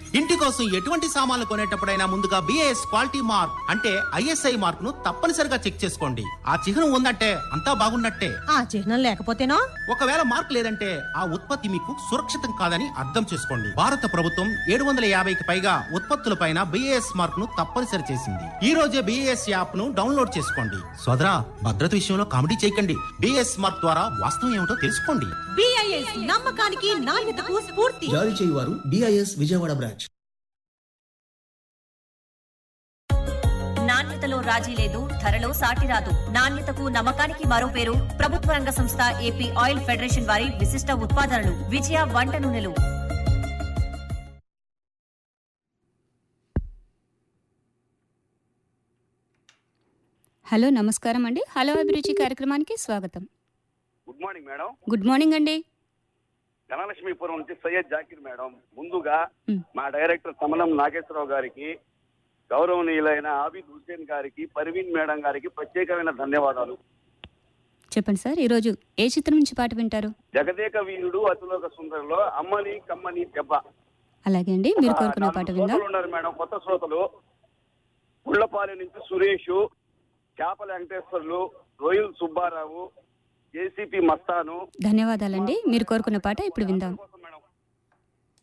ఇంటి కోసం ఎటువంటి సామాన్లు కొనేటప్పుడైనా ముందుగా బిఏఎస్ క్వాలిటీ మార్క్ అంటే ఐఎస్ఐ మార్క్ ను తప్పనిసరిగా చెక్ చేసుకోండి ఆ చిహ్నం ఉందంటే అంతా బాగున్నట్టే ఆ చిహ్నం లేకపోతేనో ఒకవేళ మార్క్ లేదంటే ఆ ఉత్పత్తి మీకు సురక్షితం కాదని అర్థం చేసుకోండి భారత ప్రభుత్వం ఏడు వందల యాభైకి పైగా ఉత్పత్తులపైన బిఏఎస్ మార్క్ ను తప్పనిసరి చేసింది ఈ రోజే బిఏఎస్ యాప్ ను డౌన్లోడ్ చేసుకోండి సోదరా భద్రత విషయంలో కామెడీ చేయకండి బిఏఎస్ మార్క్ ద్వారా వాస్తవం ఏమిటో తెలుసుకోండి బిఐఎస్ నమ్మకానికి నాణ్యతకు స్ఫూర్తి జారీ చేయువారు డిఐఎస్ విజయవాడ బ్రాంచ్ నాణ్యతలో రాజీ లేదు ధరలో సాటి రాదు నాణ్యతకు నమ్మకానికి మరో పేరు ప్రభుత్వ రంగ సంస్థ ఏపీ ఆయిల్ ఫెడరేషన్ వారి విశిష్ట ఉత్పాదనలు విజయ వంట నూనెలు హలో నమస్కారం అండి హలో అభిరుచి కార్యక్రమానికి స్వాగతం good morning madam good morning అండి ధనలక్ష్మీపురం నుంచి సయ్యద్ జాకిర్ మేడం ముందుగా మ్. మా డైరెక్టర్ కమలం నాగేశ్వరరావు గారికి గౌరవనీయులైన ఆబిద్ హుసేన్ గారికి పర్వీన్ మేడం గారికి ప్రత్యేకమైన ధన్యవాదాలు చెప్పండి సార్ ఈరోజు ఏ చిత్రం నుంచి పాట వింటారు జగదేక వీరుడు అతిలోక సుందరిలో అమ్మని కమ్మని దెబ్బ అలాగే అండి మీరు ఆ, కోరుకున్న నాలుగు పాట విందాం శ్రోతలు ఉన్నారు మేడం కొత్త శ్రోతలు గుళ్ళపాలెం నుంచి సురేష్ చేపల వెంకటేశ్వర్లు రోహిల్ సుబ్బారావు జేసీపీ మస్తాను ధన్యవాదాలండి మీరు కోరుకున్న పాట ఇప్పుడు విందాం కోసం